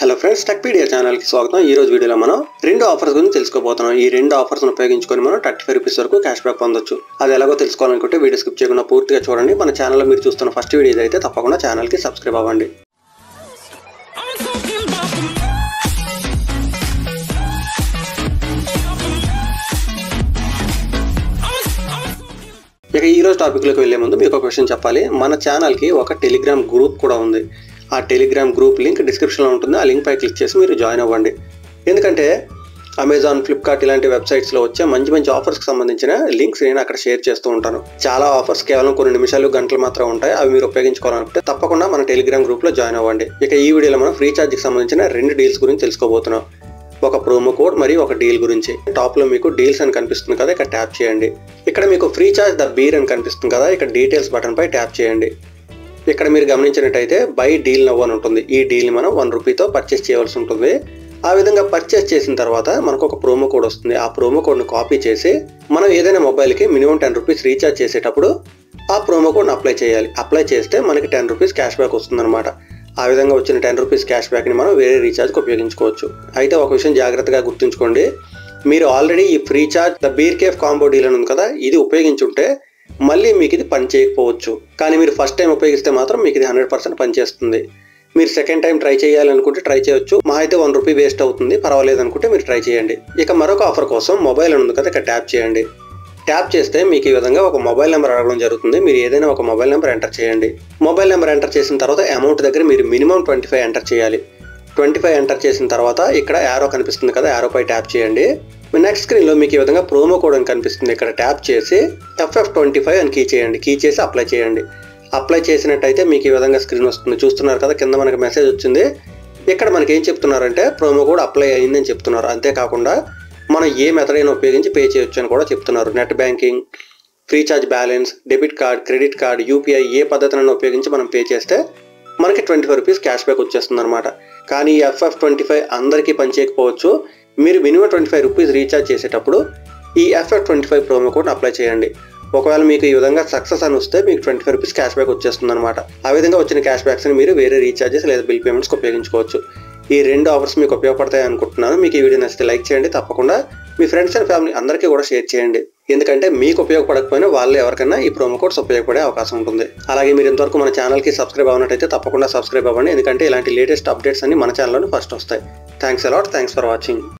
hello friends Techpedia ఛానల్కి స్వాగతం ఈ రోజు వీడియోలో మనం రెండు ఆఫర్స్ గురించి తెలుసుకోబోతున్నాం ఈ రెండు ఆఫర్స్ ఉపయోగించుకొని మనం థర్టీ ఫైవ్ రూపీస్ వరకు క్యాష్ బ్యాక్ పొందొచ్చు అది ఎలాగో తెలుసుకోవాలనుకుంటే వీడియో స్కిప్ చేయకుండా పూర్తిగా చూడండి మన ఛానల్లో మీరు చూస్తున్న ఫస్ట్ వీడియో అయితే తప్పకుండా ఛానల్కి సబ్స్క్రైబ్ అవ్వండి I'm talking about the ఇక ఈ రోజు టాపిక్లోకి వెళ్ళే ముందు మీకు ఒక విషయం చెప్పాలి మన ఛానల్కి ఒక టెలిగ్రామ్ గ్రూప్ కూడా ఉంది ఆ టెలిగ్రామ్ గ్రూప్ లింక్ డిస్క్రిప్షన్లో ఉంటుంది ఆ లింక్ పై క్లిక్ చేసి మీరు జాయిన్ అవ్వండి ఎందుకంటే అమెజాన్ ఫ్లిప్కార్ట్ ఇలాంటి వెబ్సైట్స్లో వచ్చే మంచి మంచి ఆఫర్స్కి సంబంధించిన లింక్స్ నేను అక్కడ షేర్ చేస్తూ ఉంటాను చాలా ఆఫర్స్ కేవలం కొన్ని నిమిషాలు గంటలు మాత్రం ఉంటాయి అవి మీరు ఉపయోగించుకోవాలనుకుంటే తప్పకుండా మన టెలిగ్రామ్ గ్రూప్లో జాయిన్ అవ్వండి ఇక ఈ వీడియోలో మనం ఫ్రీ ఛార్జ్కి సంబంధించిన రెండు డీల్స్ గురించి తెలుసుకోబోతున్నాం ఒక ప్రోమో కోడ్ మరియు ఒక డీల్ గురించి టాప్ లో మీకు డీల్స్ అని కనిపిస్తుంది కదా ఇక్కడ ట్యాప్ చేయండి ఇక్కడ మీకు ఫ్రీ చార్జ్ ద బీర్ అని కనిపిస్తుంది కదా ఇక్కడ డీటెయిల్స్ బటన్ పై ట్యాప్ చేయండి ఇక్కడ మీరు గమనించినట్టయితే బై డీల్ నవ్వు అని ఉంటుంది ఈ డీల్ మనం వన్ రూపీతో పర్చేస్ చేయవలసి ఉంటుంది ఆ విధంగా పర్చేస్ చేసిన తర్వాత మనకు ఒక ప్రోమో కోడ్ వస్తుంది ఆ ప్రోమో కోడ్ని కాపీ చేసి మనం ఏదైనా మొబైల్కి మినిమం టెన్ రూపీస్ రీఛార్జ్ చేసేటప్పుడు ఆ ప్రోమో కోడ్ని అప్లై చేయాలి అప్లై చేస్తే మనకి టెన్ రూపీస్ క్యాష్ బ్యాక్ వస్తుందన్నమాట ఆ విధంగా వచ్చిన టెన్ రూపీస్ క్యాష్ బ్యాక్ని మనం వేరే రీఛార్జ్కి ఉపయోగించుకోవచ్చు అయితే ఒక విషయం జాగ్రత్తగా గుర్తుంచుకోండి మీరు ఆల్రెడీ ఈ Freecharge the beer cafe combo deal అని ఉంది కదా ఇది ఉపయోగించుంటే మళ్ళీ మీకు ఇది పని చేయకపోవచ్చు కానీ మీరు ఫస్ట్ టైం ఉపయోగిస్తే మాత్రం మీకు ఇది హండ్రెడ్ పర్సెంట్ పనిచేస్తుంది మీరు సెకండ్ టైం ట్రై చేయాలనుకుంటే ట్రై చేయొచ్చు మా అయితే వన్ రూపీ వేస్ట్ అవుతుంది పర్వాలేదు అనుకుంటే మీరు ట్రై చేయండి ఇక మరొక ఆఫర్ కోసం మొబైల్ అని ఉంది కదా ఇక్కడ ట్యాప్ చేయండి ట్యాప్ చేస్తే మీకు ఈ విధంగా ఒక మొబైల్ నెంబర్ అడగడం జరుగుతుంది మీరు ఏదైనా ఒక మొబైల్ నెంబర్ ఎంటర్ చేయండి మొబైల్ నెంబర్ ఎంటర్ చేసిన తర్వాత అమౌంట్ దగ్గర మీరు మినిమం ట్వంటీ ఫైవ్ ఎంటర్ చేయాలి ట్వంటీ ఫైవ్ ఎంటర్ చేసిన తర్వాత ఇక్కడ యారో కనిపిస్తుంది కదా యారో పై ట్యాప్ చేయండి మీ నెక్స్ట్ స్క్రీన్లో మీకు ఈ విధంగా ప్రోమో కోడ్ అని కనిపిస్తుంది ఇక్కడ ట్యాప్ చేసి ఎఫ్ఎఫ్ ట్వంటీ ఫైవ్ అని కీ చేయండి కీ చేసి అప్లై చేయండి అప్లై చేసినట్టయితే మీకు ఈ విధంగా స్క్రీన్ వస్తుంది చూస్తున్నారు కదా కింద మనకి మెసేజ్ వచ్చింది ఇక్కడ మనకి ఏం చెప్తున్నారంటే ప్రోమో కోడ్ అప్లై అయిందని చెప్తున్నారు అంతేకాకుండా మనం ఏ మెథడ్ అయినా ఉపయోగించి పే చేయొచ్చు అని కూడా చెప్తున్నారు net banking Freecharge balance debit card credit card UPI ఏ పద్ధతినైనా ఉపయోగించి మనం పే చేస్తే మనకి twenty five rupees cash back వచ్చేస్తుంది అనమాట కానీ ఎఫ్ఎఫ్ ట్వంటీ ఫైవ్ అందరికీ పనిచేయకపోవచ్చు మీరు minimum twenty five rupees recharge చేసేటప్పుడు ఈ FF twenty five promo code apply చేయండి ఒకవేళ మీకు ఈ విధంగా సక్సెస్ అని వస్తే మీకు twenty five rupees cash back వచ్చేస్తుంది అనమాట ఆ విధంగా వచ్చిన క్యాష్ బ్యాక్స్ని మీరు వేరే రీఛార్జెస్ లేదా బిల్ పేమెంట్స్కి ఉపయోగించుకోవచ్చు ఈ రెండు ఆఫర్స్ మీకు ఉపయోగపడతాయి అనుకుంటున్నాను మీకు ఈ వీడియో నచ్చితే లైక్ చేయండి తప్పకుండా మీ ఫ్రెండ్స్ అండ్ ఫ్యామిలీ అందరికీ కూడా షేర్ చేయండి ఎందుకంటే మీకు ఉపయోగపడకపోయినా వాళ్ళు ఎవరికైనా ఈ ప్రోమో కోడ్స్ ఉపయోగపడే అవకాశం ఉంటుంది అలాగే మీరు ఇంతవరకు మన ఛానల్కి సబ్స్క్రైబ్ అవ్వనట్టయితే తప్పకుండా సబ్స్క్రైబ్ అవ్వండి ఎందుకంటే ఇలాంటి లేటెస్ట్ అప్డేట్స్ అన్ని మన ఛానల్లోనే ఫస్ట్ వస్తాయి thanks a lot thanks for watching